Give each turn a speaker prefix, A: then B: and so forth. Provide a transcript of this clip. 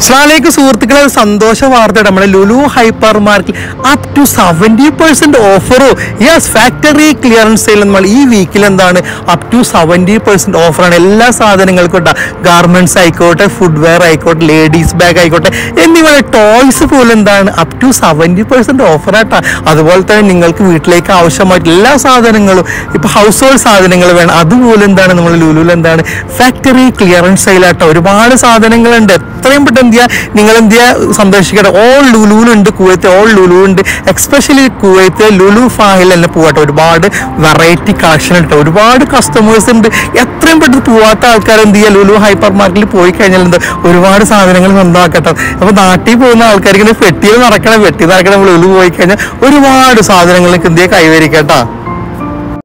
A: സ്ലാലേക്ക് സുഹൃത്തുക്കളെ ഒരു സന്തോഷ വാർത്തയുടെ നമ്മുടെ Lulu hypermarket up to seventy percent ഓഫറോ യെസ് ഫാക്ടറി ക്ലിയറൻസ് സെയിൽ നമ്മൾ ഈ വീക്കിൽ എന്താണ് അപ് ടു സെവൻറ്റി പെർസെന്റ് ഓഫറാണ് എല്ലാ സാധനങ്ങൾക്കും ഉണ്ടാ ഗാർമെന്റ്സ് ആയിക്കോട്ടെ ഫുഡ് വെയർ ആയിക്കോട്ടെ ലേഡീസ് ബാഗ് ആയിക്കോട്ടെ എന്നിവയുടെ ടോയ്സ് പോലും എന്താണ് അപ് ടു സെവൻറ്റി പെർസെന്റ് ഓഫറാട്ടാ അതുപോലെ തന്നെ നിങ്ങൾക്ക് വീട്ടിലേക്ക് ആവശ്യമായിട്ട് എല്ലാ സാധനങ്ങളും ഇപ്പൊ ഹൗസ് ഹോൾഡ് സാധനങ്ങൾ വേണം അതുപോലെ എന്താണ് നമ്മൾ ലുലുവിൽ എന്താണ് ഫാക്ടറി ക്ലിയറൻസ് സെയിലാട്ടോ ഒരുപാട് സാധനങ്ങളുണ്ട് എത്രയും പെട്ടെന്ന് എന്ത് ചെയ്യുക നിങ്ങൾ എന്ത് ചെയ്യുക സന്ദർശിക്കട്ടെ ഓൾ ലുലുവിലുണ്ട് കുവൈത്ത് ഓൾ ലുലുവുണ്ട് എക്സ്പെഷ്യലി കുവൈത്ത് ലുലു ഫാഹിൽ തന്നെ പോകട്ടെ ഒരുപാട് വെറൈറ്റി കളക്ഷൻ ഉണ്ട് ഒരുപാട് കസ്റ്റമേഴ്സ് ഉണ്ട് എത്രയും പെട്ടെന്ന് പോവാത്ത ആൾക്കാർ എന്ത് ചെയ്യുക ലുലു ഹൈപ്പർ മാർക്കറ്റിൽ പോയി കഴിഞ്ഞാൽ എന്താ ഒരുപാട് സാധനങ്ങൾ സ്വന്തമാക്കട്ടെ അപ്പോൾ നാട്ടിൽ പോകുന്ന ആൾക്കാർക്ക് ഇങ്ങനെ പെട്ടിയിൽ നടക്കണം വെട്ടി നടക്കണം ലുലു പോയി കഴിഞ്ഞാൽ ഒരുപാട് സാധനങ്ങൾക്ക് എന്ത് ചെയ്യുക കൈവരിക്കട്ടോ